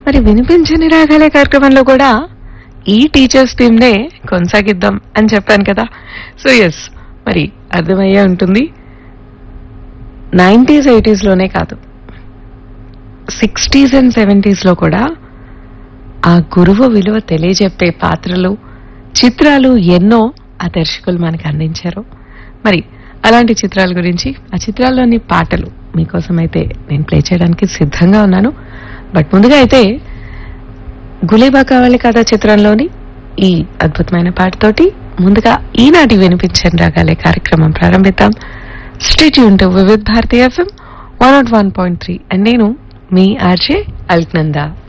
మరి వినిపించని రాగాలే కార్యక్రమంలో కూడా ఈ టీచర్స్ టీమ్నే కొనసాగిద్దాం అని చెప్పాను కదా సో ఎస్ మరి అర్థమయ్యే ఉంటుంది నైంటీస్ ఎయిటీస్లోనే కాదు సిక్స్టీస్ అండ్ సెవెంటీస్లో కూడా ఆ గురువు విలువ తెలియజెప్పే పాత్రలు చిత్రాలు ఎన్నో ఆ దర్శకులు మనకు అందించారు మరి అలాంటి చిత్రాల గురించి ఆ చిత్రాల్లోని పాటలు మీకోసం అయితే నేను ప్లే చేయడానికి సిద్ధంగా ఉన్నాను బట్ ముందుగా అయితే గులేబా కావాలి కదా చిత్రంలోని ఈ అద్భుతమైన పాటతోటి ముందుగా ఈనాటి వినిపించని రాగాలే కార్యక్రమం ప్రారంభిద్దాం స్టేట్ యూన్ to Vividh Bharati FM one naught one point three and నేను మీ ఆర్జే అల్క్నందా